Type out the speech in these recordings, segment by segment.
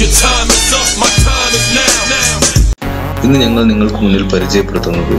Your time is up, my time is now. now. ഇന്ന് ഞങ്ങൾ നിങ്ങൾക്ക് മുന്നിൽ പരിചയപ്പെടുത്തുന്നത്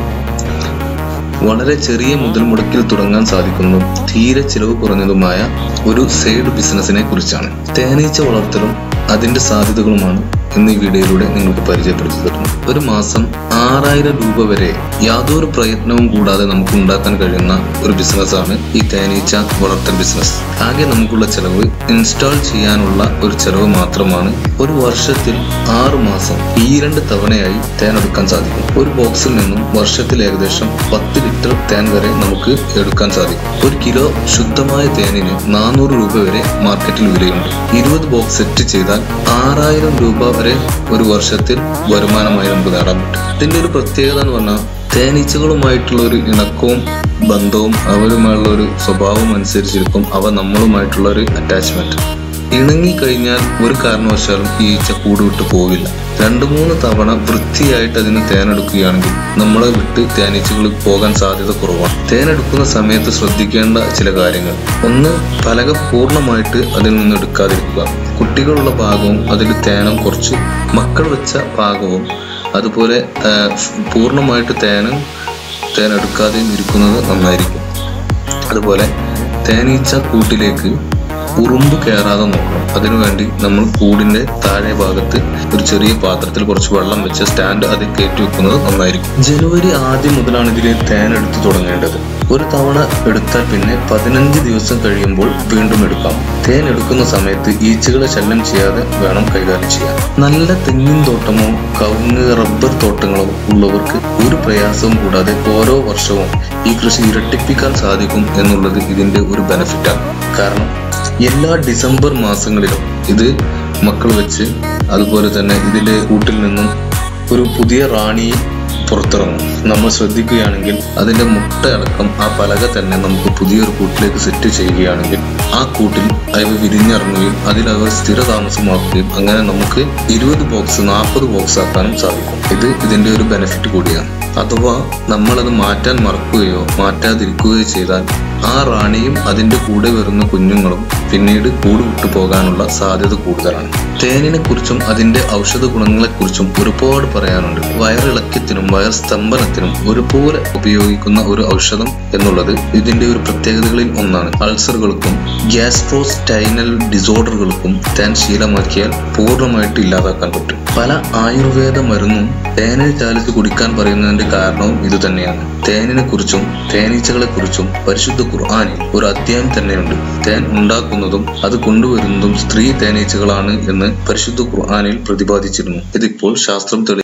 വളരെ ചെറിയ മുതൽ മുടക്കിൽ തുടങ്ങാൻ സാധിക്കുന്നതും തീരെ ചിലവ് കുറഞ്ഞതുമായ ഒരു സൈഡ് ബിസിനസിനെ കുറിച്ചാണ് തേനീച്ച വളർത്തലും അതിന്റെ സാധ്യതകളുമാണ് ഇന്ന് ഈ വീഡിയോയിലൂടെ നിങ്ങൾക്ക് പരിചയപ്പെടുത്തി തരുന്നത് ഒരു മാസം ആറായിരം രൂപ വരെ യാതൊരു പ്രയത്നവും കൂടാതെ നമുക്ക് ഉണ്ടാക്കാൻ കഴിയുന്ന ഒരു ബിസിനസ്സാണ് ഈ തേനീച്ച വളർത്തൽ ബിസിനസ് ആകെ നമുക്കുള്ള ചെലവ് ഇൻസ്റ്റാൾ ചെയ്യാനുള്ള ഒരു ചെലവ് മാത്രമാണ് ഒരു വർഷത്തിൽ ആറ് മാസം ഈ രണ്ട് തവണയായി തേൻ എടുക്കാൻ സാധിക്കും ഒരു ബോക്സിൽ നിന്നും വർഷത്തിൽ ഏകദേശം പത്ത് ലിറ്റർ തേൻ വരെ നമുക്ക് എടുക്കാൻ സാധിക്കും ഒരു കിലോ ശുദ്ധമായ തേനിന് നാനൂറ് രൂപ വരെ മാർക്കറ്റിൽ വിലയുണ്ട് ഇരുപത് ബോക്സ് സെറ്റ് ചെയ്താൽ ആറായിരം രൂപ വരെ ഒരു വർഷത്തിൽ വരുമാനമായി നമുക്ക് നേടാൻ പറ്റും ഇതിന്റെ ഒരു പ്രത്യേകത എന്ന് പറഞ്ഞാൽ തേനീച്ചകളുമായിട്ടുള്ള ഒരു ഇണക്കവും ബന്ധവും അവരുമായുള്ള ഒരു സ്വഭാവം അനുസരിച്ചിരിക്കും അവ നമ്മളുമായിട്ടുള്ള ഒരു അറ്റാച്ച്മെന്റ് ഇണങ്ങി കഴിഞ്ഞാൽ ഒരു കാരണവശാലും ഈ ഈച്ച കൂട് വിട്ട് പോവില്ല രണ്ടു മൂന്ന് തവണ വൃത്തിയായിട്ട് അതിന് തേനെടുക്കുകയാണെങ്കിൽ നമ്മളെ വിട്ട് തേനീച്ചകൾ പോകാൻ സാധ്യത കുറവാണ് തേനെടുക്കുന്ന സമയത്ത് ശ്രദ്ധിക്കേണ്ട ചില കാര്യങ്ങൾ ഒന്ന് പലക പൂർണ്ണമായിട്ട് അതിൽ നിന്ന് എടുക്കാതിരിക്കുക കുട്ടികളുള്ള ഭാഗവും അതിൽ തേനം കുറച്ച് മക്കൾ വെച്ച ഭാഗവും അതുപോലെ ആ, പൂർണ്ണമായിട്ട് തേനും തേനെടുക്കാതെയും ഇരിക്കുന്നത് നന്നായിരിക്കും അതുപോലെ തേനീച്ച കൂട്ടിലേക്ക് ഉറുമ്പ് കയറാതെ നോക്കണം അതിനുവേണ്ടി നമ്മൾ കൂടിന്റെ താഴെ ഭാഗത്ത് ഒരു ചെറിയ പാത്രത്തിൽ കുറച്ച് വെള്ളം വെച്ച് സ്റ്റാൻഡ് അതിൽ കയറ്റി വെക്കുന്നത് നന്നായിരിക്കും ജനുവരി ആദ്യം മുതലാണ് ഇതിൽ തേൻ എടുത്തു തുടങ്ങേണ്ടത് ഒരു തവണ എടുത്താൽ പിന്നെ പതിനഞ്ച് ദിവസം കഴിയുമ്പോൾ വീണ്ടും എടുക്കാം തേൻ എടുക്കുന്ന സമയത്ത് ഈച്ചകളെ ശല്യം ചെയ്യാതെ വേണം കൈകാര്യം ചെയ്യാൻ നല്ല തെങ്ങിൻ തോട്ടമോ കവുങ്ങ് റബ്ബർ തോട്ടങ്ങളോ ഉള്ളവർക്ക് ഒരു പ്രയാസവും കൂടാതെ ഓരോ വർഷവും ഈ കൃഷി ഇരട്ടിപ്പിക്കാൻ സാധിക്കും എന്നുള്ളത് ഇതിന്റെ ഒരു ബെനിഫിറ്റാണ് കാരണം എല്ലാ ഡിസംബർ മാസങ്ങളിലും ഇത് മക്കൾ വെച്ച് അതുപോലെ തന്നെ ഇതിന്റെ കൂട്ടിൽ നിന്നും ഒരു പുതിയ റാണി പുറത്തിറങ്ങും നമ്മൾ ശ്രദ്ധിക്കുകയാണെങ്കിൽ അതിന്റെ മുട്ടയടക്കം ആ പലക തന്നെ നമുക്ക് പുതിയൊരു കൂട്ടിലേക്ക് സെറ്റ് ചെയ്യുകയാണെങ്കിൽ ആ കൂട്ടിൽ അവ വിരിഞ്ഞിറങ്ങുകയും അതിൽ അവ സ്ഥിരതാമസമാക്കുകയും അങ്ങനെ നമുക്ക് ഇരുപത് ബോക്സ് നാൽപ്പത് ബോക്സ് ആക്കാനും സാധിക്കും ഇത് ഇതിന്റെ ഒരു ബെനിഫിറ്റ് കൂടിയാണ് അഥവാ നമ്മളത് മാറ്റാൻ മറക്കുകയോ മാറ്റാതിരിക്കുകയോ ചെയ്താൽ ആ റാണിയും അതിന്റെ കൂടെ വരുന്ന കുഞ്ഞുങ്ങളും പിന്നീട് കൂട് വിട്ടു പോകാനുള്ള സാധ്യത കൂടുതലാണ് തേനിനെ കുറിച്ചും അതിന്റെ ഔഷധ ഗുണങ്ങളെ കുറിച്ചും ഒരുപാട് പറയാനുണ്ട് വയറിളക്കത്തിനും വയർ സ്തംഭനത്തിനും ഒരുപോലെ ഉപയോഗിക്കുന്ന ഒരു ഔഷധം എന്നുള്ളത് ഇതിന്റെ ഒരു പ്രത്യേകതകളിൽ ഒന്നാണ് അൾസറുകൾക്കും ഗ്യാസ്ട്രോസ്റ്റൈനൽ ഡിസോർഡറുകൾക്കും തേൻ ശീലമാക്കിയാൽ പൂർണ്ണമായിട്ട് ഇല്ലാതാക്കാൻ പറ്റും പല ആയുർവേദ മരുന്നും തേനിൽ ചാലിച്ച് കുടിക്കാൻ പറയുന്നതിന്റെ കാരണവും ഇത് തന്നെയാണ് തേനിനെ കുറിച്ചും തേനീച്ചകളെ കുറിച്ചും പരിശുദ്ധ ഖുർആാനിൽ ഒരു അധ്യായം തന്നെയുണ്ട് തേൻ ഉണ്ടാക്കുന്നതും അത് കൊണ്ടുവരുന്നതും സ്ത്രീ തേനീച്ചകളാണ് എന്ന് പരിശുദ്ധ ഖുർആാനിൽ പ്രതിപാദിച്ചിരുന്നു ഇതിപ്പോൾ ശാസ്ത്രം തെളി